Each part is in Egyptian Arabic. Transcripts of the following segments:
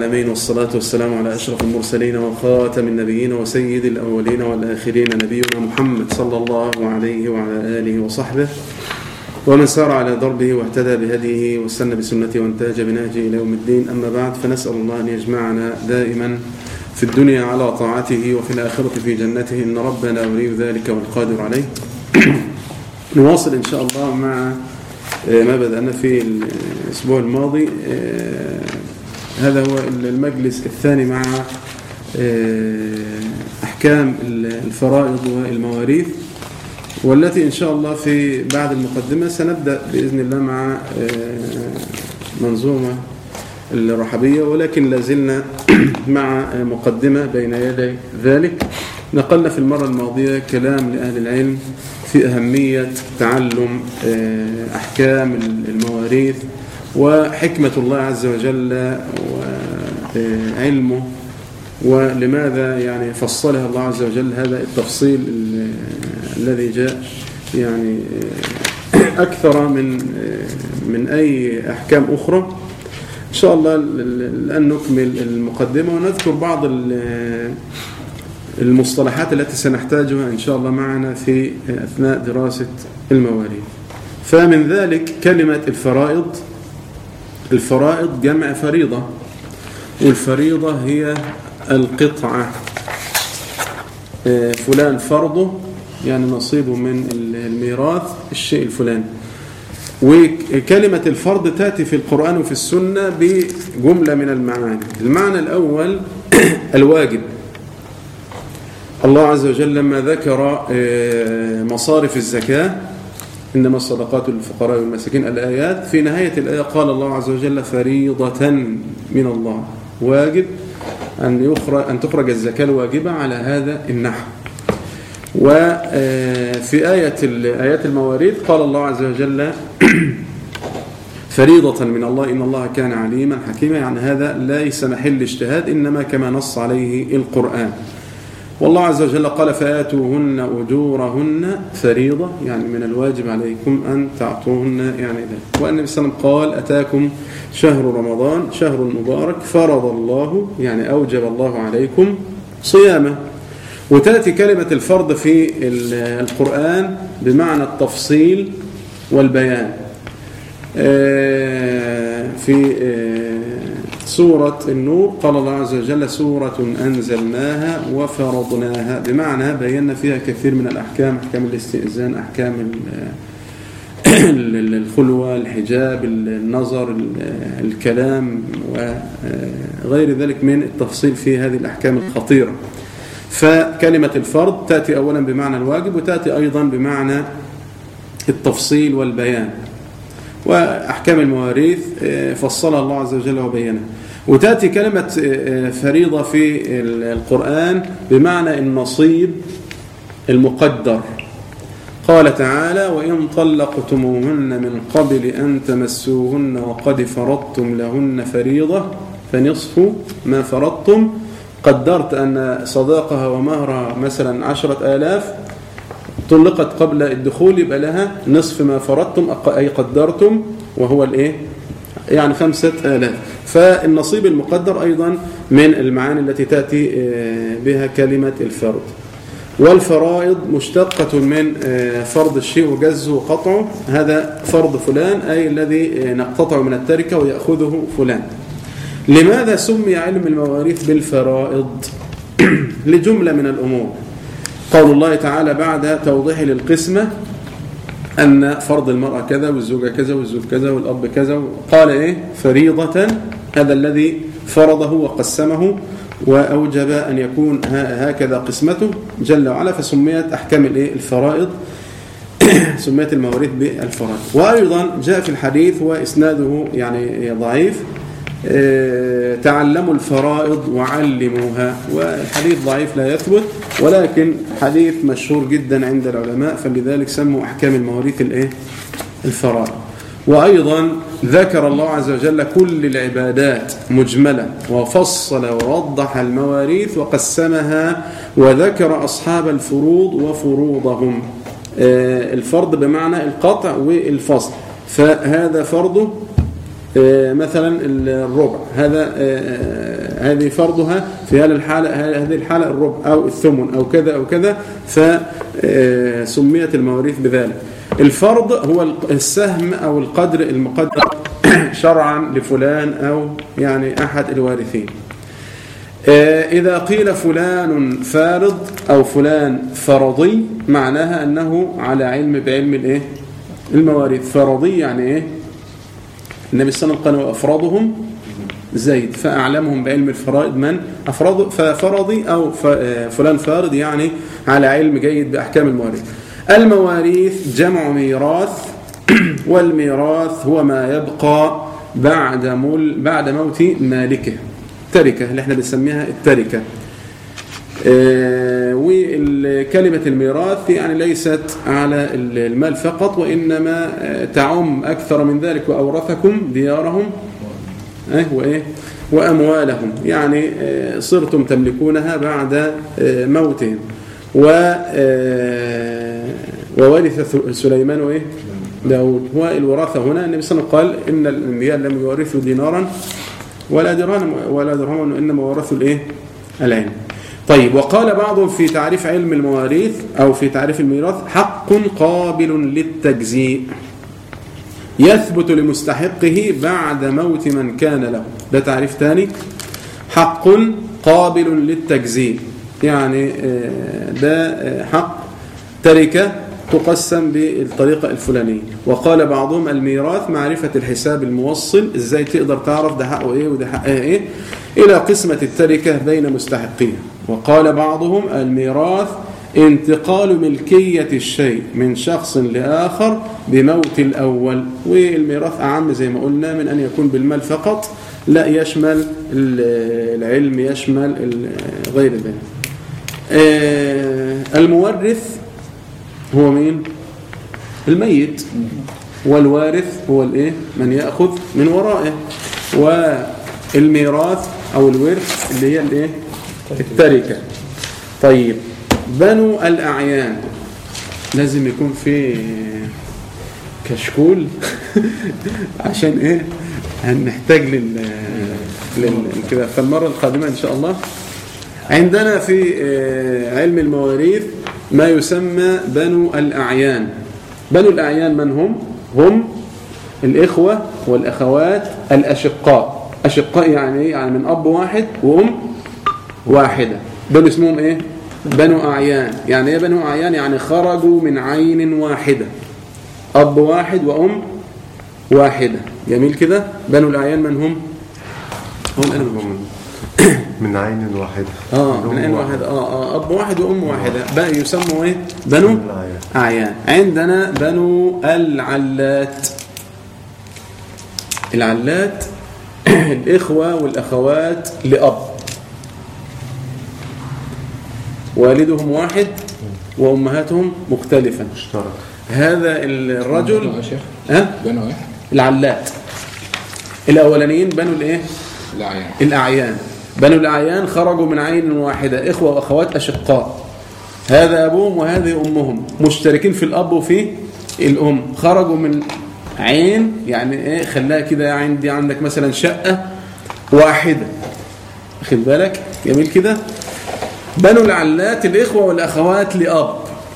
العالمين والصلاة والسلام على أشرف المرسلين وخاتم النبيين وسيد الأولين والآخرين نبينا محمد صلى الله عليه وعلى آله وصحبه ومن سار على دربه واهتدى بهديه واستنى بسنته وانتهج بنهجه إلى يوم الدين أما بعد فنسأل الله أن يجمعنا دائما في الدنيا على طاعته وفي الآخرة في جنته إن ربنا ولي ذلك والقادر عليه نواصل إن شاء الله مع ما بدأنا في الأسبوع الماضي هذا هو المجلس الثاني مع أحكام الفرائض والمواريث والتي إن شاء الله في بعد المقدمة سنبدأ بإذن الله مع منظومة الرحبية ولكن لازلنا مع مقدمة بين يدي ذلك نقلنا في المرة الماضية كلام لأهل العلم في أهمية تعلم أحكام المواريث وحكمة الله عز وجل وعلمه ولماذا يعني فصلها الله عز وجل هذا التفصيل الذي جاء يعني أكثر من من أي أحكام أخرى إن شاء الله الآن نكمل المقدمة ونذكر بعض المصطلحات التي سنحتاجها إن شاء الله معنا في أثناء دراسة المواريث فمن ذلك كلمة الفرائض الفرائض جمع فريضة والفريضة هي القطعة فلان فرضه يعني نصيبه من الميراث الشيء الفلاني وكلمة الفرض تأتي في القرآن وفي السنة بجملة من المعاني المعنى الأول الواجب الله عز وجل لما ذكر مصارف الزكاة إنما الصدقات للفقراء والمساكين الآيات في نهاية الآية قال الله عز وجل فريضة من الله واجب أن, يخرج أن تخرج الزكاة الواجبة على هذا النحو وفي آية آيات المواريث قال الله عز وجل فريضة من الله إن الله كان عليما حكيما يعني هذا ليس محل اجتهاد إنما كما نص عليه القرآن والله عز وجل قال فآتوهن أجورهن فريضة يعني من الواجب عليكم أن تعطوهن يعني ذلك وأن النبي صلى الله عليه وسلم قال أتاكم شهر رمضان شهر مبارك فرض الله يعني أوجب الله عليكم صيامه وتأتي كلمة الفرض في القرآن بمعنى التفصيل والبيان في سورة النور قال الله عز وجل سورة أنزلناها وفرضناها بمعنى بينا فيها كثير من الأحكام أحكام الاستئذان أحكام الخلوة الحجاب النظر الكلام وغير ذلك من التفصيل في هذه الأحكام الخطيرة فكلمة الفرض تأتي أولا بمعنى الواجب وتأتي أيضا بمعنى التفصيل والبيان وأحكام المواريث فصلها الله عز وجل وبينها وتأتي كلمة فريضة في القرآن بمعنى النصيب المقدر قال تعالى وإن طلقتموهن من قبل أن تمسوهن وقد فرضتم لهن فريضة فنصف ما فرضتم قدرت أن صداقها ومهرها مثلا عشرة آلاف طلقت قبل الدخول يبقى لها نصف ما فرضتم أي قدرتم وهو الإيه يعني خمسة آلاف فالنصيب المقدر أيضا من المعاني التي تأتي بها كلمة الفرض والفرائض مشتقة من فرض الشيء وجزه وقطعه هذا فرض فلان أي الذي نقتطع من التركة ويأخذه فلان لماذا سمي علم المواريث بالفرائض لجملة من الأمور قول الله تعالى بعد توضيح للقسمة أن فرض المرأة كذا والزوجة كذا والزوج كذا والأب كذا قال إيه فريضة هذا الذي فرضه وقسمه وأوجب أن يكون هكذا قسمته جل وعلا فسميت أحكام الفرائض سميت المواريث بالفرائض وأيضا جاء في الحديث وإسناده يعني ضعيف تعلموا الفرائض وعلموها والحديث ضعيف لا يثبت ولكن حديث مشهور جدا عند العلماء فلذلك سموا أحكام المواريث الايه الفرائض وأيضا ذكر الله عز وجل كل العبادات مجملة وفصل ووضح المواريث وقسمها وذكر أصحاب الفروض وفروضهم الفرض بمعنى القطع والفصل فهذا فرضه مثلا الربع هذا هذه فرضها في هذه الحالة هذه الحالة الربع أو الثمن أو كذا أو كذا فسميت المواريث بذلك الفرض هو السهم أو القدر المقدر شرعا لفلان أو يعني أحد الوارثين إذا قيل فلان فارض أو فلان فرضي معناها أنه على علم بعلم الإيه؟ المواريث فرضي يعني إيه النبي صلى الله عليه وسلم قال وأفرضهم زيد فأعلمهم بعلم الفرائض من أفرض ففرضي أو فلان فارض يعني على علم جيد بأحكام المواريث المواريث جمع ميراث والميراث هو ما يبقى بعد مول بعد موت مالكه التركة اللي احنا بنسميها التركة آه، وكلمة الميراث يعني ليست على المال فقط وإنما آه، تعم أكثر من ذلك وأورثكم ديارهم آه، وإيه وأموالهم يعني صرتم تملكونها بعد موتهم و وورث سليمان وإيه داود هو الوراثة هنا النبي صلى الله عليه وسلم قال إن الأنبياء لم يورثوا دينارا ولا درهم ولا درهم إنما ورثوا الإيه العلم طيب وقال بعضهم في تعريف علم المواريث أو في تعريف الميراث حق قابل للتجزيء يثبت لمستحقه بعد موت من كان له ده تعريف ثاني حق قابل للتجزيء يعني آه، ده آه، حق تركة تقسم بالطريقة الفلانية وقال بعضهم الميراث معرفة الحساب الموصل ازاي تقدر تعرف ده حقه ايه وده حقه ايه الى قسمة التركة بين مستحقين وقال بعضهم الميراث انتقال ملكية الشيء من شخص لآخر بموت الأول والميراث أعم زي ما قلنا من أن يكون بالمال فقط لا يشمل العلم يشمل غير ذلك آه، المورث هو مين الميت والوارث هو الايه من ياخذ من ورائه والميراث او الورث اللي هي الايه التركه طيب بنو الاعيان لازم يكون في كشكول عشان ايه هنحتاج لل كده فالمره القادمه ان شاء الله عندنا في آه، علم المواريث ما يسمى بنو الأعيان بنو الأعيان من هم؟ هم الإخوة والأخوات الأشقاء أشقاء يعني إيه؟ يعني من أب واحد وأم واحدة دول اسمهم إيه؟ بنو أعيان يعني إيه بنو أعيان؟ يعني خرجوا من عين واحدة أب واحد وأم واحدة جميل كده بنو الأعيان من هم؟ هم أنا من هم من عين واحدة اه من عين واحدة اه اه اب واحد وام واحدة بقى يسموا ايه بنو اعيان عندنا بنو العلات العلات الاخوة والاخوات لاب والدهم واحد وامهاتهم مختلفة مشترك هذا الرجل ها بنو ايه العلات الاولانيين بنو الايه الاعيان الاعيان بنو الأعيان خرجوا من عين واحدة إخوة وأخوات أشقاء هذا أبوهم وهذه أمهم مشتركين في الأب وفي الأم خرجوا من عين يعني إيه خلاها كده عندي عندك مثلا شقة واحدة خد بالك جميل كده بنو العلات الإخوة والأخوات لأب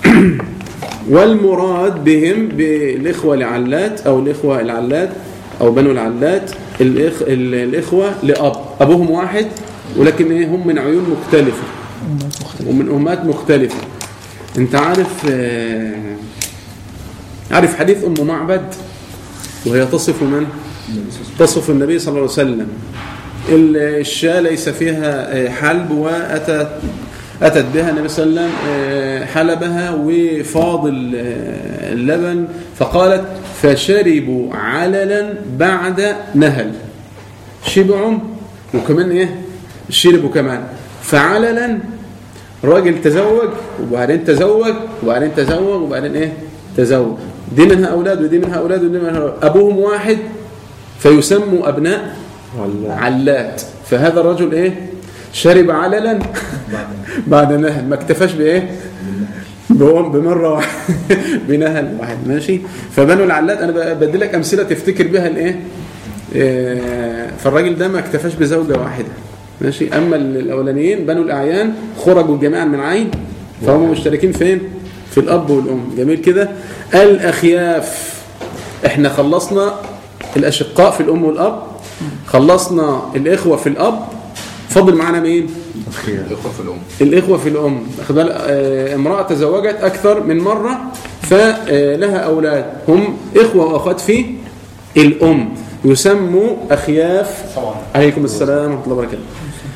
والمراد بهم بالإخوة العلات أو الإخوة العلات أو بنو العلات الإخ... الإخوة لأب أبوهم واحد ولكن إيه هم من عيون مختلفة ومن أمات مختلفة أنت عارف آه، عارف حديث أم معبد وهي تصف من؟ تصف النبي صلى الله عليه وسلم الشاة ليس فيها آه، حلب وأتت أتت بها النبي صلى الله عليه وسلم آه، حلبها وفاض اللبن فقالت فشربوا عللا بعد نهل شبعوا وكمان ايه شربوا كمان فعللا راجل تزوج وبعدين تزوج وبعدين تزوج وبعدين ايه تزوج دي منها اولاد ودي منها اولاد ودي منها أولاد. ابوهم واحد فيسموا ابناء علات فهذا الرجل ايه شرب عللا بعد نهل ما اكتفاش بايه بمره واحده بنهل واحد ماشي فبنو العلات انا بدي لك امثله تفتكر بها الايه آه، فالراجل ده ما اكتفاش بزوجه واحده ماشي أما الأولانيين بنو الأعيان خرجوا جميعا من عين فهم مشتركين فين في الأب والأم جميل كده الأخياف احنا خلصنا الأشقاء في الأم والأب خلصنا الإخوة في الأب فضل معنا مين الإخوة في الأم الإخوة في الأم أخد بالك؟ آه، امرأة تزوجت أكثر من مرة فلها أولاد هم إخوة وأخوات في الأم يسموا أخياف عليكم السلام ورحمة الله وبركاته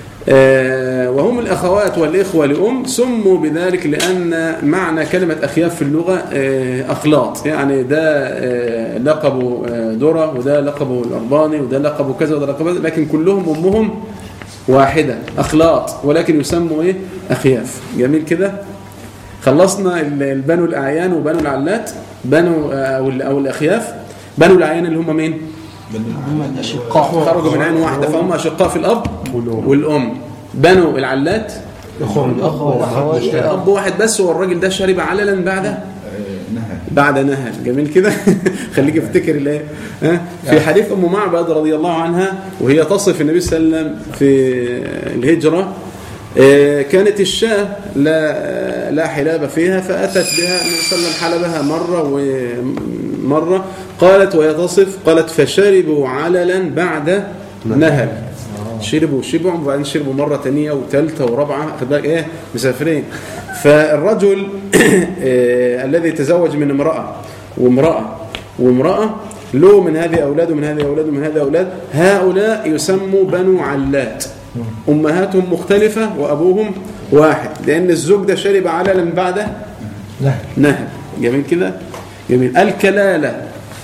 آه، وهم الأخوات والإخوة لأم سموا بذلك لأن معنى كلمة أخياف في اللغة آه، أخلاط يعني ده آه، لقبه آه، درة وده لقبه الأرباني وده لقبه كذا وده لقبه كذا لكن كلهم أمهم واحدة أخلاط ولكن يسموا إيه أخياف جميل كده خلصنا ال- البنو الأعيان وبنو العلات بنو أو, ال- أو الأخياف بنو الأعيان اللي هم مين هم الأشقاء خرجوا من عين واحدة فهم أشقاء في الأب والأم. والأم بنو العلات الأخ والأخوات أب واحد بس والراجل ده شرب عللا بعد آه، نهى بعد نهل جميل كده خليك افتكر الايه ها؟ في حديث ام معبد رضي الله عنها وهي تصف النبي صلى الله عليه وسلم في الهجره آه، كانت الشاة لا لا حلاب فيها فأتت بها النبي صلى الله عليه وسلم حلبها مرة ومرة قالت وهي تصف قالت فشربوا عللا بعد نهل شربوا شبعوا وبعدين شربوا مرة تانية وثالثة ورابعة خد بالك ايه مسافرين فالرجل آه، الذي تزوج من امرأة وامرأة وامرأة له من هذه أولاد ومن هذه أولاد ومن هذه أولاد هؤلاء يسموا بنو علات أمهاتهم مختلفة وأبوهم واحد لأن الزوج ده شرب عللا بعد نهر جميل كده جميل الكلالة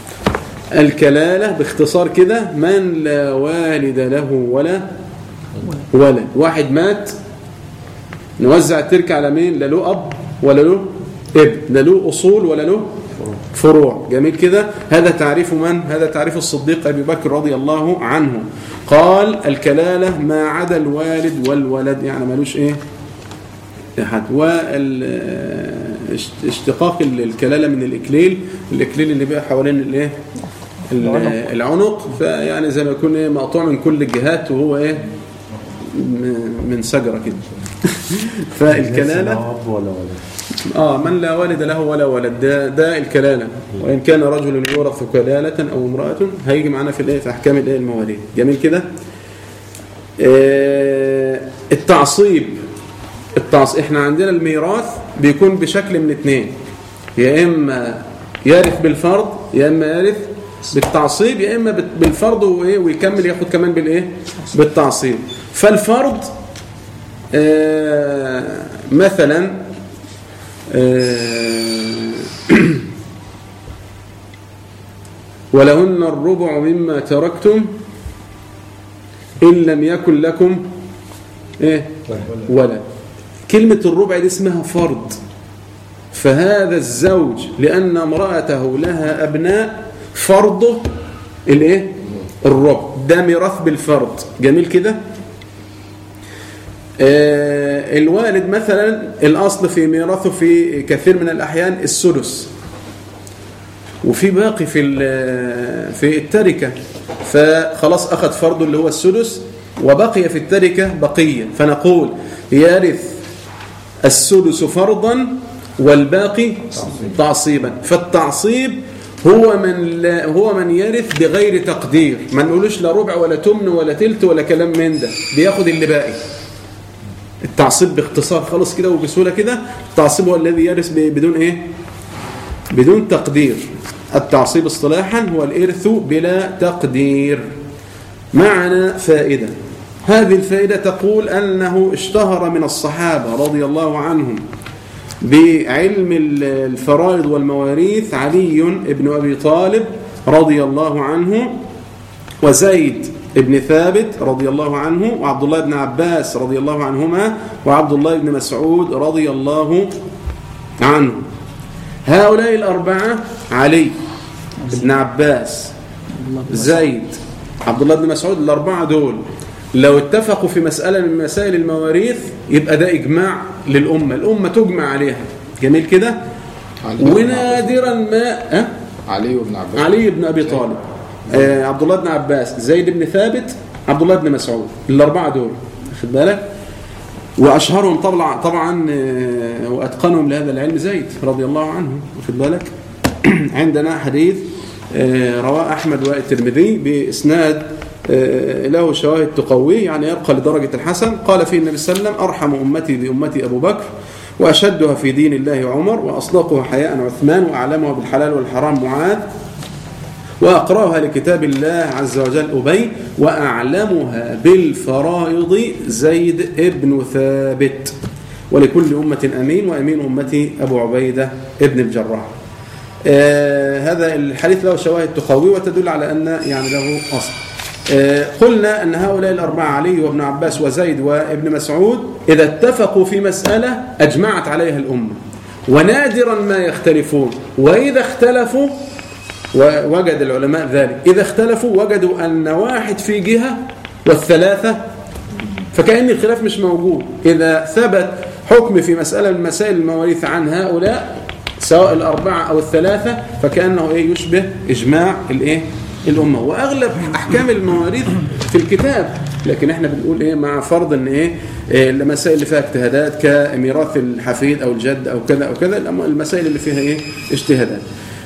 الكلالة باختصار كده من لا والد له ولا ولد واحد مات نوزع التركة على مين لا له أب ولا له ابن لا له أصول ولا له فروع جميل كده هذا تعريف من هذا تعريف الصديق أبي بكر رضي الله عنه قال الكلالة ما عدا الوالد والولد يعني ملوش ايه أحد واشتقاق الكلالة من الإكليل الإكليل اللي بقى حوالين الايه ال- العنق فيعني زي ما يكون ايه مقطوع من كل الجهات وهو ايه م- من شجرة كده فالكلالة لا أب ولا ولد اه من لا والد له ولا ولد ده, ده الكلالة وإن كان رجل يورث كلالة أو امرأة هيجي معنا في الايه في أحكام الايه المواليد جميل كده آه التعصيب التعص... احنا عندنا الميراث بيكون بشكل من اثنين يا إما يرث بالفرض يا إما يرث بالتعصيب يا إما بت- بالفرض وإيه ويكمل ياخد كمان بالإيه بالتعصيب فالفرض آه مثلا آه، ولهن الربع مما تركتم إن لم يكن لكم إيه؟ ولد كلمة الربع دي اسمها فرض فهذا الزوج لأن امرأته لها أبناء فرضه الإيه؟ الربع ده ميراث بالفرض جميل كده آه، الوالد مثلا الأصل في ميراثه في كثير من الأحيان السدس وفي باقي في ال- في التركة فخلاص أخذ فرضه اللي هو السدس وبقي في التركة بقية فنقول يرث السدس فرضا والباقي تعصيبا فالتعصيب هو من لا هو من يرث بغير تقدير ما نقولوش لا ربع ولا تمن ولا تلت ولا كلام من ده بياخد اللي باقي التعصيب باختصار خالص كده وبسهوله كده التعصيب هو الذي يرث ب- بدون ايه بدون تقدير التعصيب اصطلاحا هو الارث بلا تقدير معنا فائده هذه الفائده تقول انه اشتهر من الصحابه رضي الله عنهم بعلم ال- الفرائض والمواريث علي بن ابي طالب رضي الله عنه وزيد بن ثابت رضي الله عنه وعبد الله بن عباس رضي الله عنهما وعبد الله بن مسعود رضي الله عنه هؤلاء الأربعة علي بن عباس زيد عبد الله بن مسعود الأربعة دول لو اتفقوا في مسألة من مسائل المواريث يبقى ده إجماع للأمة الأمة تجمع عليها جميل كده علي ونادرا ما أه؟ علي وابن عباس علي بن ابي طالب آه عبد الله بن عباس زيد بن ثابت عبد الله بن مسعود الاربعه دول واخد بالك واشهرهم طبعا طبعا آه، واتقنهم لهذا العلم زيد رضي الله عنه واخد بالك عندنا حديث آه، رواه احمد والترمذي باسناد آه، له شواهد تقويه يعني يرقى لدرجه الحسن قال فيه النبي صلى الله عليه وسلم ارحم امتي بامتي ابو بكر واشدها في دين الله عمر واصدقها حياء عثمان واعلمها بالحلال والحرام معاذ وأقرأها لكتاب الله عز وجل أبي وأعلمها بالفرائض زيد ابن ثابت ولكل أمة أمين وأمين أمتي أبو عبيدة ابن الجراح آه هذا الحديث له شواهد تقوي وتدل على أن يعني له أصل آه قلنا أن هؤلاء الأربعة علي وابن عباس وزيد وابن مسعود إذا اتفقوا في مسألة أجمعت عليها الأمة ونادرا ما يختلفون وإذا اختلفوا ووجد العلماء ذلك إذا اختلفوا وجدوا أن واحد في جهة والثلاثة فكأن الخلاف مش موجود إذا ثبت حكم في مسألة من مسائل المواريث عن هؤلاء سواء الأربعة أو الثلاثة فكأنه إيه يشبه إجماع الإيه الأمة وأغلب أحكام المواريث في الكتاب لكن احنا بنقول ايه مع فرض ان ايه إيه المسائل اللي فيها اجتهادات كميراث الحفيد او الجد او كذا او كذا المسائل اللي فيها ايه اجتهادات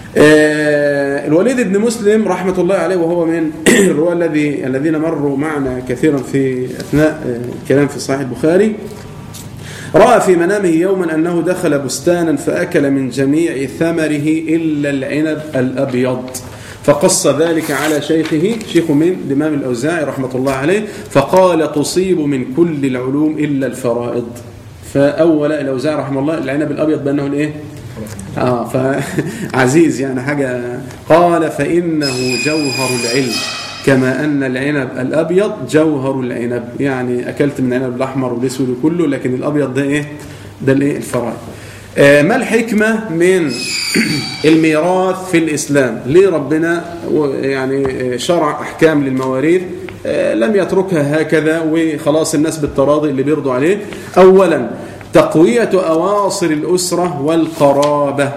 آه، الوليد بن مسلم رحمة الله عليه وهو من الرواة الذي الذين مروا معنا كثيرا في أثناء آه، الكلام في صحيح البخاري رأى في منامه يوما أنه دخل بستانا فأكل من جميع ثمره إلا العنب الأبيض فقص ذلك على شيخه شيخ من الإمام الأوزاعي رحمة الله عليه فقال تصيب من كل العلوم إلا الفرائض فأول الأوزاعي رحمه الله العنب الأبيض بأنه الإيه؟ آه فعزيز يعني حاجة قال فإنه جوهر العلم كما أن العنب الأبيض جوهر العنب يعني أكلت من العنب الأحمر والأسود كله لكن الأبيض ده إيه ده الإيه الفرائض آه ما الحكمة من الميراث في الإسلام ليه ربنا يعني شرع أحكام للمواريث آه لم يتركها هكذا وخلاص الناس بالتراضي اللي بيرضوا عليه أولا تقوية أواصر الأسرة والقرابة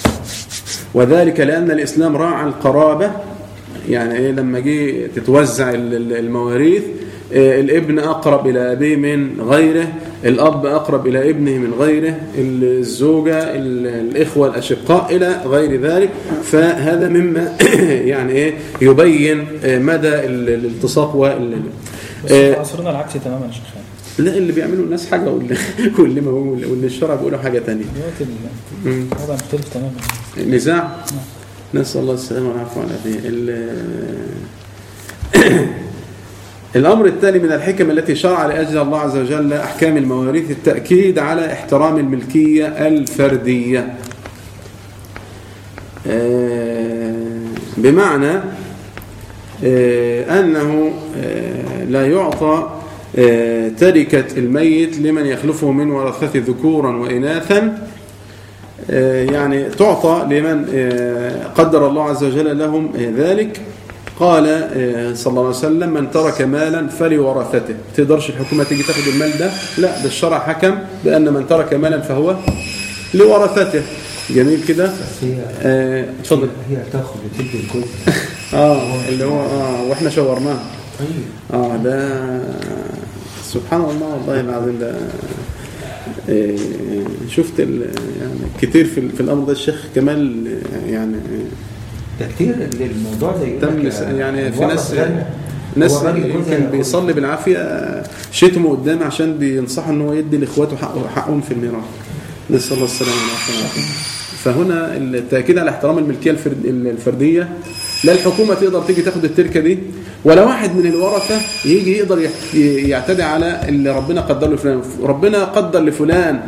وذلك لأن الإسلام راعى القرابة يعني إيه لما جه تتوزع المواريث الابن أقرب إلى أبيه من غيره الأب أقرب إلى ابنه من غيره الزوجة الإخوة الأشقاء إلى غير ذلك فهذا مما يعني إيه يبين مدى الالتصاق وال بس في عصرنا العكس تماما يا شيخ لا اللي بيعملوا الناس حاجة واللي, واللي, واللي الشرع بيقولوا حاجة تانية دلوقتي الوضع مختلف تماما نزاع نسأل الله السلامة والعافية والعافية الأمر التالي من الحكم التي شرع لأجل الله عز وجل أحكام المواريث التأكيد على احترام الملكية الفردية بمعنى أنه لا يعطى تركة الميت لمن يخلفه من ورثته ذكورا وإناثا يعني تعطى لمن قدر الله عز وجل لهم ذلك قال صلى الله عليه وسلم من ترك مالا فلورثته تقدرش الحكومة تيجي تاخد المال ده لا ده الشرع حكم بأن من ترك مالا فهو لورثته جميل كده هي اتفضل هي تاخد وتدي الجزء اه اللي هو اه واحنا شورناه اه ده سبحان الله والله العظيم ده إيه شفت يعني كتير في, في الامر ده الشيخ كمال يعني ده كتير الموضوع ده تم يعني في ناس ناس يمكن بيصلي بالعافيه شتموا قدامي عشان بينصحوا ان هو يدي لاخواته حقه حقهم في الميراث نسال الله السلامه والعافيه فهنا التاكيد على احترام الملكيه الفرديه لا الحكومه تقدر تيجي تاخد التركه دي ولا واحد من الورثه يجي يقدر يعتدي على اللي ربنا قدر له فلان ربنا قدر لفلان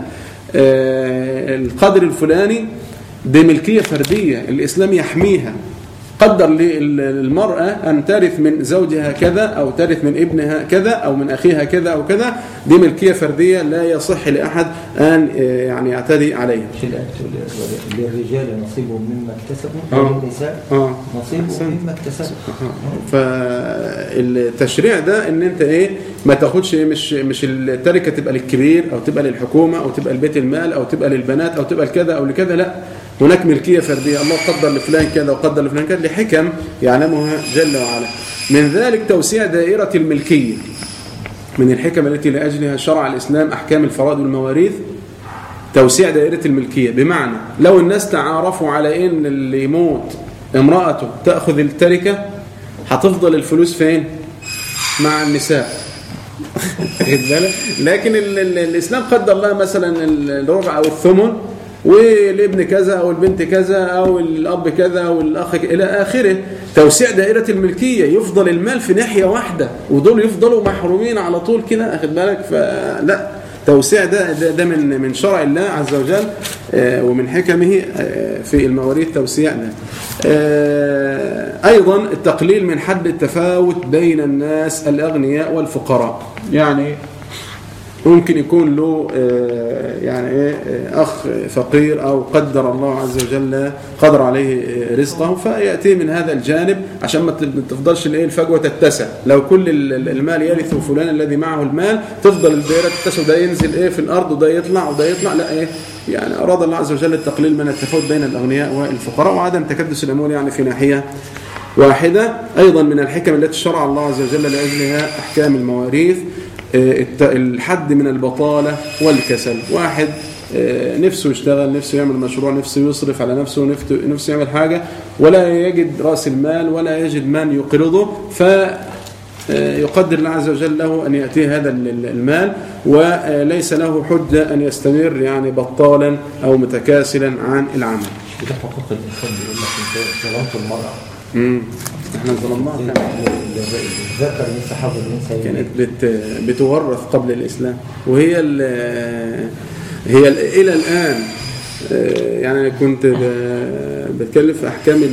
القدر الفلاني دي ملكيه فرديه الاسلام يحميها قدر للمرأة أن ترث من زوجها كذا أو ترث من ابنها كذا أو من أخيها كذا أو كذا دي ملكية فردية لا يصح لأحد أن يعني يعتدي عليها للرجال نصيبهم مما اكتسبوا وللنساء نصيبهم مما اكتسبوا فالتشريع ده ان انت ايه ما تاخدش مش مش التركه تبقى للكبير او تبقى للحكومه او تبقى لبيت المال او تبقى للبنات او تبقى لكذا او لكذا لا هناك ملكية فردية الله قدر لفلان كذا وقدر لفلان كذا لحكم يعلمها جل وعلا من ذلك توسيع دائرة الملكية من الحكم التي لأجلها شرع الإسلام أحكام الفرائض والمواريث توسيع دائرة الملكية بمعنى لو الناس تعارفوا على إن اللي يموت امرأته تأخذ التركة هتفضل الفلوس فين مع النساء لكن ال ال الإسلام قدر لها مثلا الربع أو الثمن والابن كذا أو البنت كذا أو الأب كذا أو الأخ إلى آخره توسيع دائرة الملكية يفضل المال في ناحية واحدة ودول يفضلوا محرومين على طول كده أخذ بالك فلا توسيع ده, ده, ده من من شرع الله عز وجل آه، ومن حكمه آه، في المواريث توسيع ده آه، أيضا التقليل من حد التفاوت بين الناس الأغنياء والفقراء يعني ممكن يكون له آه، يعني ايه آه، اخ فقير او قدر الله عز وجل قدر عليه آه، رزقه فياتي من هذا الجانب عشان ما تفضلش الايه الفجوه تتسع لو كل المال يرث فلان الذي معه المال تفضل الدائره تتسع وده ينزل ايه في الارض وده يطلع وده يطلع لا ايه يعني اراد الله عز وجل التقليل من التفاوت بين الاغنياء والفقراء وعدم تكدس الاموال يعني في ناحيه واحدة أيضا من الحكم التي شرع الله عز وجل لأجلها أحكام المواريث الحد من البطالة والكسل واحد آه، نفسه يشتغل نفسه يعمل مشروع نفسه يصرف على نفسه نفسه يعمل حاجة ولا يجد رأس المال ولا يجد من يقرضه ف آه، يقدر الله عز وجل له أن يأتيه هذا المال وليس له حجة أن يستمر يعني بطالا أو متكاسلا عن العمل ده حقوق الإنسان بيقول لك أنت ظلمت المرأة امم احنا ظلمناها الذكر لسه حافظ الانثى كانت بت بتورث قبل الاسلام وهي ال هي ال الى الان آه، يعني انا كنت بتكلم في احكام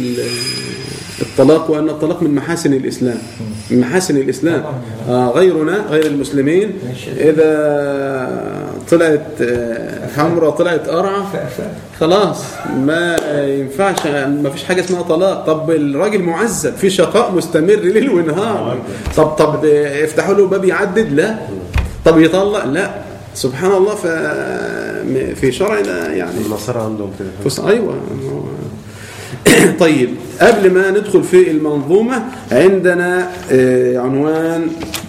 الطلاق وأن الطلاق من محاسن الإسلام من محاسن الإسلام آه غيرنا غير المسلمين إذا طلعت آه، حمراء طلعت قرعة خلاص ما ينفعش ما فيش حاجة اسمها طلاق طب الراجل معذب في شقاء مستمر ليل ونهار طب طب افتحوا له باب يعدد لا طب يطلق لا سبحان الله في شرعنا يعني النصارى عندهم كده ايوه طيب قبل ما ندخل في المنظومة عندنا آه، عنوان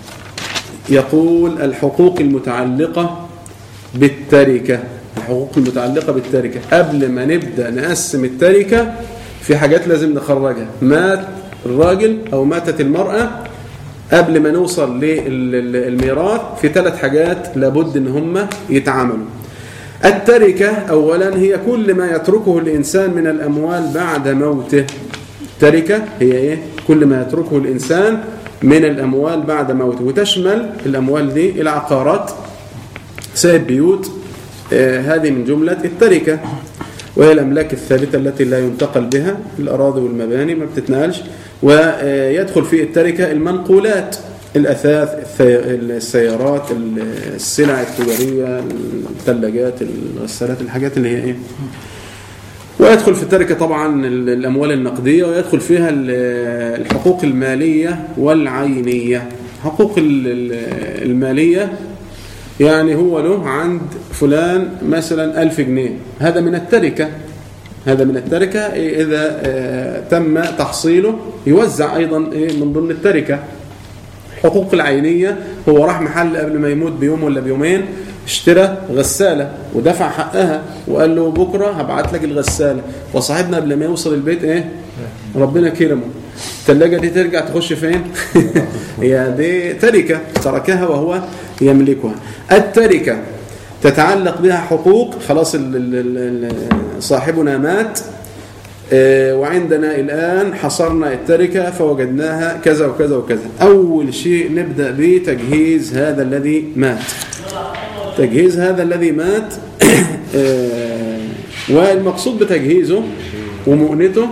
يقول الحقوق المتعلقة بالتركة الحقوق المتعلقة بالتركة قبل ما نبدأ نقسم التركة في حاجات لازم نخرجها مات الراجل أو ماتت المرأة قبل ما نوصل للميراث في ثلاث حاجات لابد ان هم يتعاملوا التركة أولا هي كل ما يتركه الإنسان من الأموال بعد موته التركة هي إيه؟ كل ما يتركه الإنسان من الأموال بعد موته وتشمل الأموال دي العقارات سيد بيوت آه هذه من جملة التركة وهي الأملاك الثابتة التي لا ينتقل بها الأراضي والمباني ما بتتنقلش ويدخل في التركة المنقولات الأثاث السيارات السلع التجارية الثلاجات الغسالات الحاجات اللي هي إيه ويدخل في التركة طبعا الأموال النقدية ويدخل فيها الحقوق المالية والعينية حقوق المالية يعني هو له عند فلان مثلا ألف جنيه هذا من التركة هذا من التركة إذا آه، تم تحصيله يوزع أيضا إيه، من ضمن التركة حقوق العينية هو راح محل قبل ما يموت بيوم ولا بيومين اشترى غسالة ودفع حقها وقال له بكرة هبعت لك الغسالة وصاحبنا قبل ما يوصل البيت ايه ربنا كرمه الثلاجة دي ترجع تخش فين هي دي تركة تركها وهو يملكها التركة تتعلق بها حقوق خلاص صاحبنا مات آه، وعندنا الآن حصرنا التركة فوجدناها كذا وكذا وكذا أول شيء نبدأ بتجهيز هذا الذي مات تجهيز هذا الذي مات آه، والمقصود بتجهيزه ومؤنته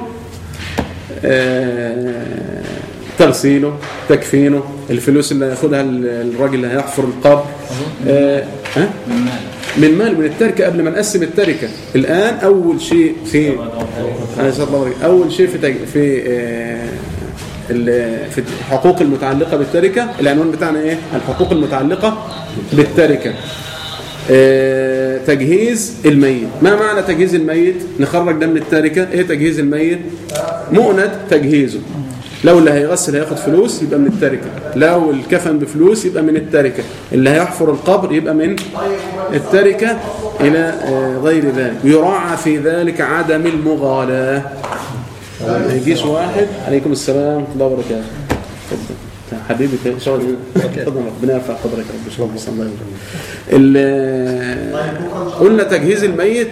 آه، تغسيله تكفينه الفلوس اللي هياخدها الراجل اللي هيحفر القبر من مال من التركة قبل ما نقسم التركة الآن أول شيء في أول شيء في في آه، في الحقوق المتعلقة بالتركة العنوان بتاعنا إيه الحقوق المتعلقة بالتركة آه، تجهيز الميت ما معنى تجهيز الميت نخرج ده من التركة ايه تجهيز الميت مؤنة تجهيزه لو اللي هيغسل هياخد فلوس يبقى من التركة لو الكفن بفلوس يبقى من التركة اللي هيحفر القبر يبقى من التركة إلى آه، غير ذلك ويراعى في ذلك عدم المغالاة ما يجيش واحد عليكم السلام ورحمة الله وبركاته اتفضل حبيبي كده شغل اتفضل ربنا يرفع قدرك يا رب شكرا الله يبارك ال- قلنا تجهيز الميت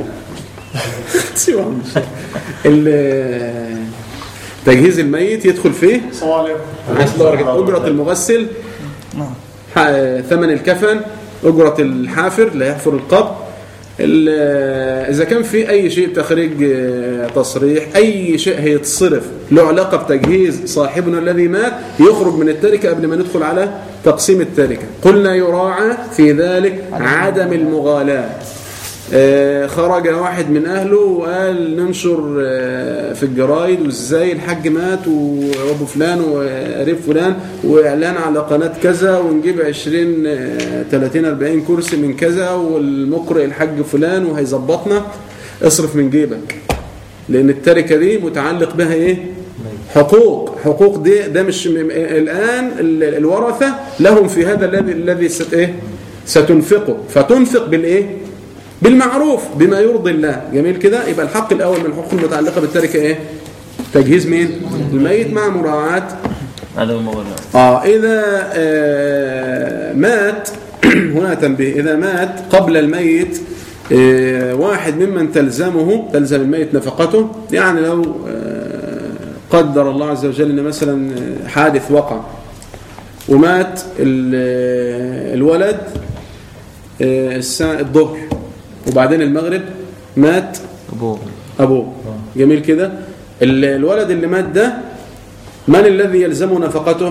سيبه ال- تجهيز الميت يدخل فيه أجرة المغسل ح- ثمن الكفن أجرة الحافر اللي هيحفر القبر ال- إذا كان في أي شيء تخريج آه، تصريح أي شيء هيتصرف له علاقة بتجهيز صاحبنا الذي مات يخرج من التركة قبل ما ندخل على تقسيم التركة قلنا يراعى في ذلك عدم المغالاة آه، خرج واحد من اهله وقال ننشر آه، في الجرايد وازاي الحاج مات وابو فلان وقريب فلان واعلان على قناه كذا ونجيب 20 آه، 30 40 كرسي من كذا والمقرئ الحاج فلان وهيظبطنا اصرف من جيبك لان التركه دي متعلق بها ايه حقوق حقوق دي ده مش م- م- الان ال- الورثه لهم في هذا الذي الذي ست ايه ستنفقه فتنفق بالايه بالمعروف بما يرضي الله جميل كده يبقى الحق الاول من الحقوق المتعلقه بالتركه ايه تجهيز مين الميت مع مراعاه عدم المغالاة اه اذا آه مات هنا تنبيه اذا مات قبل الميت آه واحد ممن تلزمه تلزم الميت نفقته يعني لو آه قدر الله عز وجل ان مثلا آه، حادث وقع ومات ال- آه، الولد آه، الساعة الظهر وبعدين المغرب مات أبوه أبوه جميل كده ال- الولد اللي مات ده من الذي يلزمه نفقته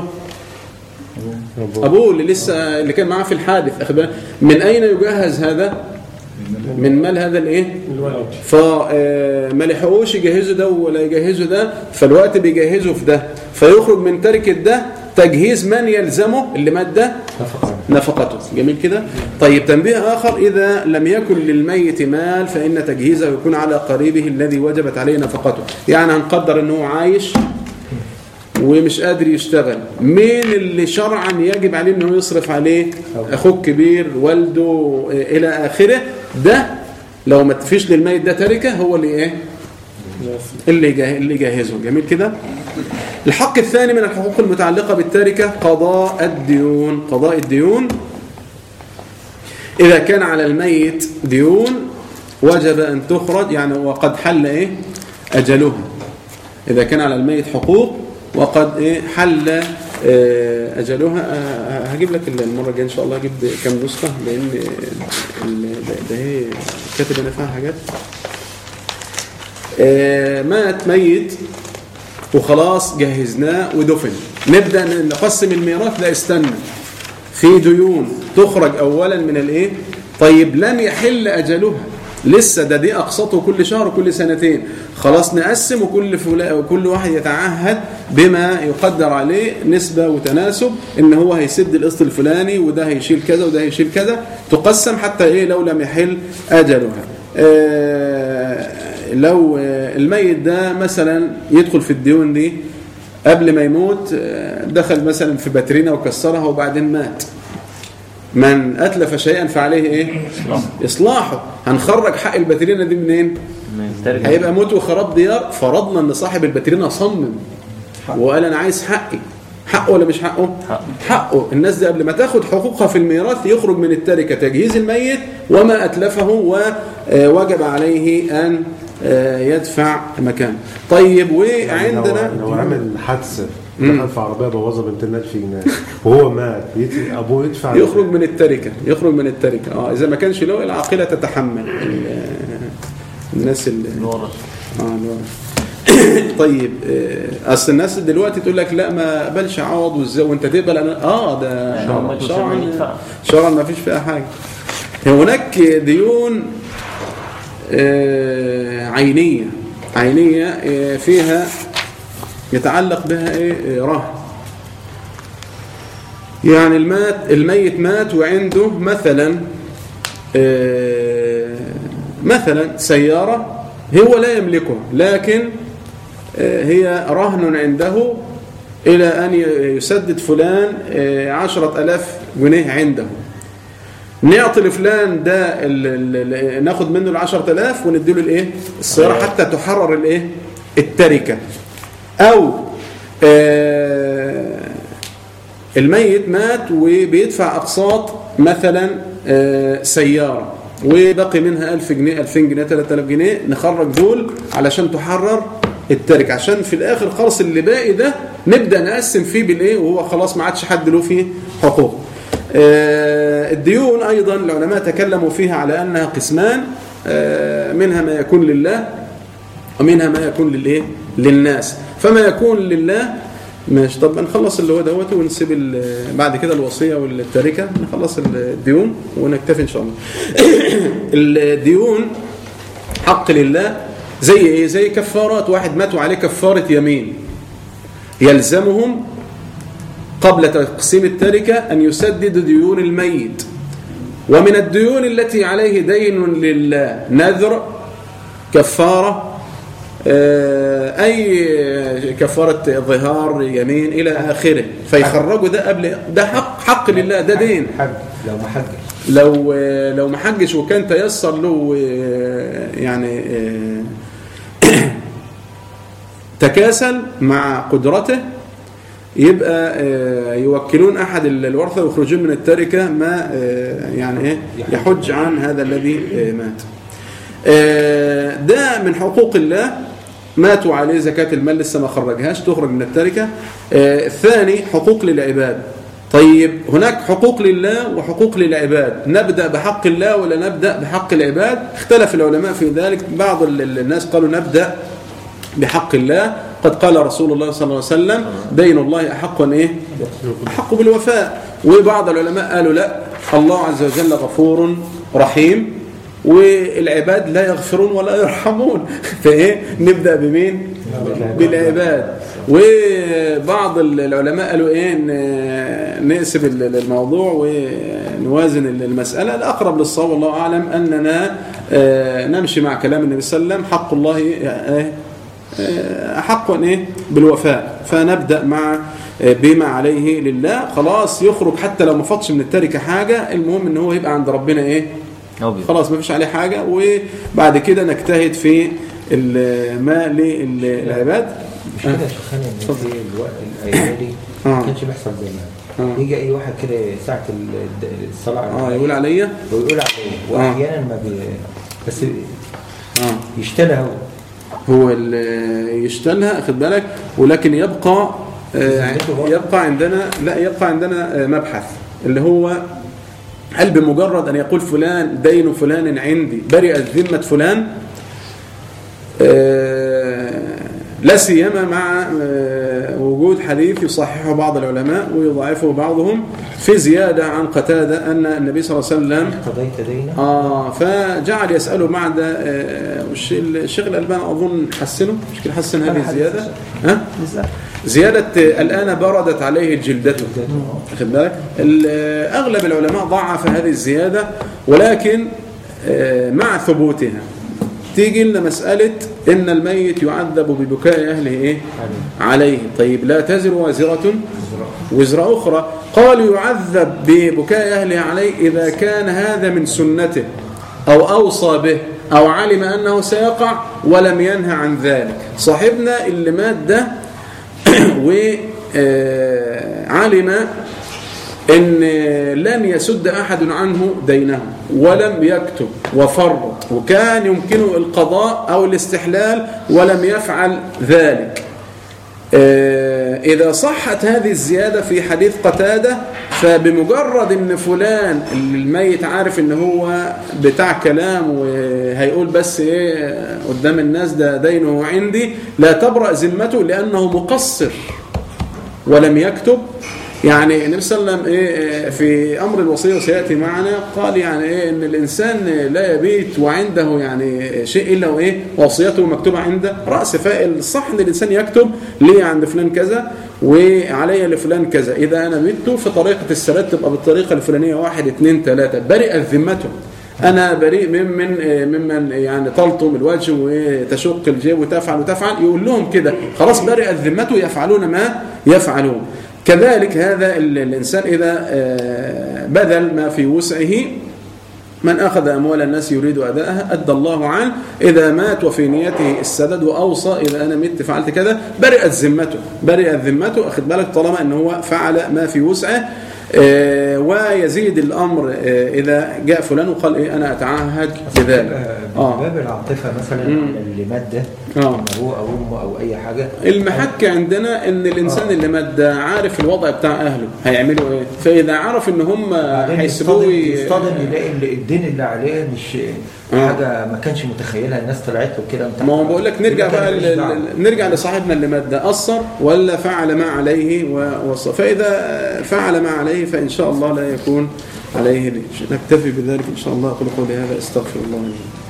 أبوه اللي لسه اللي كان معاه في الحادث أخذ بالك؟ من أين يجهز هذا من مال هذا الايه فما لحقوش يجهزوا ده ولا يجهزوا ده فالوقت بيجهزوا في ده فيخرج من تركة ده تجهيز من يلزمه اللي مات ده نفقته جميل كده طيب تنبيه آخر إذا لم يكن للميت مال فإن تجهيزه يكون على قريبه الذي وجبت عليه نفقته يعني هنقدر أنه عايش ومش قادر يشتغل مين اللي شرعا يجب عليه انه يصرف عليه اخوه الكبير والده إيه، الى اخره ده لو ما فيش للميت ده تركه هو اللي ايه اللي جاه- اللي جهزه جميل كده الحق الثاني من الحقوق المتعلقه بالتركه قضاء الديون قضاء الديون اذا كان على الميت ديون وجب ان تخرج يعني وقد حل ايه اجلها إذا كان على الميت حقوق وقد إيه حل آه، أجلها آه، هجيب لك المرة الجاية إن شاء الله هجيب كام نسخة لأن ال- ده- ده هي كاتب أنا فيها حاجات آه، مات ميت وخلاص جهزناه ودفن نبدأ نقسم الميراث لا استنى في ديون تخرج أولا من الإيه طيب لم يحل أجلها لسه ده دي أقسطه كل شهر وكل سنتين خلاص نقسم وكل فلا وكل واحد يتعهد بما يقدر عليه نسبة وتناسب إن هو هيسد القسط الفلاني وده هيشيل كذا وده هيشيل كذا تقسم حتى إيه لو لم يحل أجلها آه لو آه الميت ده مثلا يدخل في الديون دي قبل ما يموت آه، دخل مثلا في باترينا وكسرها وبعدين مات من أتلف شيئا فعليه إيه إصلاحه هنخرج حق الباترينا دي منين من التركة هيبقى موت وخراب ديار فرضنا ان صاحب الباترينا صمم وقال انا عايز حقي حقه ولا مش حقه حقه. حقه الناس دي قبل ما تاخد حقوقها في الميراث يخرج من التركه تجهيز الميت وما اتلفه ووجب عليه ان آه، يدفع مكانه طيب يعني لو, وعندنا لو عمل حادثه دخل في عربيه بوظها ب 200000 جنيه وهو مات يت- ابوه يدفع يخرج من التركه يخرج من التركه اه اذا ما كانش له العاقله تتحمل ال- الناس اللي الورث اه الورث طيب آه، اصل الناس دلوقتي تقول لك لا ما اقبلش عوض وازاي وانت تقبل انا اه ده يعني هم شرعا يدفع. شرعا ما فيش فيها حاجه هناك ديون آه، عينيه عينيه آه، فيها يتعلق بها ايه آه، رهن يعني المات الميت مات وعنده مثلا آه، مثلا سيارة هو لا يملكها لكن آه، هي رهن عنده إلى أن يسدد فلان آه، عشرة ألاف جنيه عنده نعطي لفلان ده ال- ال- ال- ناخد منه العشرة ألاف ونديله الإيه السيارة حتى تحرر الإيه التركة أو آه، الميت مات وبيدفع أقساط مثلا آه، سيارة وبقي منها 1000 جنيه 2000 جنيه 3000 جنيه نخرج دول علشان تحرر التركة عشان في الآخر خالص اللي باقي ده نبدأ نقسم فيه بالإيه وهو خلاص ما عادش حد له فيه حقوق آه، الديون أيضا العلماء تكلموا فيها على أنها قسمان آه، منها ما يكون لله ومنها ما يكون للايه للناس فما يكون لله ماشي طب نخلص اللي هو دوت ونسيب ال- بعد كده الوصيه والتركه نخلص الديون ونكتفي ان شاء الله الديون حق لله زي ايه زي كفارات واحد مات وعليه كفاره يمين يلزمهم قبل تقسيم التركه ان يسدد ديون الميت ومن الديون التي عليه دين لله نذر كفاره آه، أي كفارة ظهار يمين إلى آخره فيخرجوا ده قبل ده حق حق لله ده دين حج لو ما حجش لو آه، لو ما حجش وكان تيسر له آه، يعني آه، تكاسل مع قدرته يبقى آه، يوكلون أحد الورثة ويخرجون من التركة ما آه، يعني إيه يحج عن هذا الذي آه، مات آه، ده من حقوق الله ماتوا عليه زكاة المال لسه ما خرجهاش تخرج من التركة آه، الثاني حقوق للعباد طيب هناك حقوق لله وحقوق للعباد نبدأ بحق الله ولا نبدأ بحق العباد اختلف العلماء في ذلك بعض ال- ال- الناس قالوا نبدأ بحق الله قد قال رسول الله صلى الله عليه وسلم دين الله أحق أن إيه أحق بالوفاء وبعض العلماء قالوا لا الله عز وجل غفور رحيم والعباد لا يغفرون ولا يرحمون فايه نبدا بمين بالعباد وبعض العلماء قالوا ايه ن- نقسم ال- الموضوع ونوازن المساله الاقرب للصواب والله اعلم اننا آه، نمشي مع كلام النبي صلى الله عليه وسلم حق الله آه، آه، أحق أن إيه بالوفاء فنبدأ مع آه، بما عليه لله خلاص يخرج حتى لو ما فاتش من التركة حاجة المهم ان هو يبقى عند ربنا ايه أبيض خلاص ما فيش عليه حاجة وبعد كده نجتهد في ال- ما للعباد مش كده يا شيخ خالد ان في الوقت الايام دي آه. ما كانش بيحصل زمان آه. يجي اي واحد كده ساعه ال- الصلاه على اه النبي يقول عليا ويقول عليه واحيانا ما بي بس اه يشتلى هو هو ال- يشتلها خد بالك ولكن يبقى آه، يبقى عندنا لا يبقى عندنا آه، مبحث اللي هو هل بمجرد ان يقول فلان دين فلان عندي برئت ذمه فلان آه، لا سيما مع آه، وجود حديث يصححه بعض العلماء ويضعفه بعضهم في زياده عن قتاده ان النبي صلى الله عليه وسلم قضيت دينا آه فجعل يسأله بعد آه والش- الشيخ الألباني أظن حسنه مش كده حسن هذه الزيادة ها؟ زيادة آه، الآن بردت عليه جلدته واخد بالك ال- آه، أغلب العلماء ضعف هذه الزيادة ولكن آه مع ثبوتها تيجي لنا مسألة إن الميت يعذب ببكاء أهله إيه؟ عليه طيب لا تزر وازرة وزر أخرى قالوا يعذب ببكاء أهله عليه إذا كان هذا من سنته أو أوصى به أو علم أنه سيقع ولم ينهى عن ذلك صاحبنا اللي مات ده وعلم ان لن يسد احد عنه دينه ولم يكتب وفرط وكان يمكنه القضاء او الاستحلال ولم يفعل ذلك آه، إذا صحت هذه الزيادة في حديث قتادة فبمجرد إن فلان اللي الميت عارف إن هو بتاع كلام وهيقول بس إيه قدام الناس ده دينه عندي لا تبرأ ذمته لأنه مقصر ولم يكتب يعني النبي صلى الله عليه وسلم ايه في امر الوصيه وسياتي معنا قال يعني ايه ان الانسان لا يبيت وعنده يعني شيء الا وايه وصيته مكتوبه عند راسه فالصح ان الانسان يكتب لي عند فلان كذا وعلي لفلان كذا اذا انا مت فطريقه السداد تبقى بالطريقه الفلانيه واحد اثنين ثلاثه برئت ذمته انا بريء ممن ممن يعني تلطم الوجه وتشق الجيب وتفعل وتفعل يقول لهم كده خلاص برئت ذمته يفعلون ما يفعلون كذلك هذا ال- الانسان اذا آه، بذل ما في وسعه من أخذ أموال الناس يريد أداءها أدى الله عنه إذا مات وفي نيته السدد وأوصى إذا أنا مت فعلت كذا برئت ذمته برئت ذمته أخذ بالك طالما أنه هو فعل ما في وسعه آه، ويزيد الأمر آه، إذا جاء فلان وقال إيه أنا أتعهد بذلك آه. باب العاطفه مثلا مم. على اللي مات ده آه. إن ابوه او امه او اي حاجه المحك عندنا ان الانسان اللي مات ده عارف الوضع بتاع اهله هيعملوا ايه فاذا عرف ان هم بعدين هيسيبوه يصطدم ي- يصطدم يلاقي إن الدين اللي عليه مش آه. حاجه ما كانش متخيلها الناس طلعت له كده ما هو بقول لك نرجع يبقى بقى ماليش ل- دعوة. ل- نرجع لصاحبنا اللي مات ده قصر ولا فعل ما عليه ووصى فإذا فعل ما عليه فإن شاء الله لا يكون عليه ليش نكتفي بذلك إن شاء الله أقول قولي هذا استغفر الله لي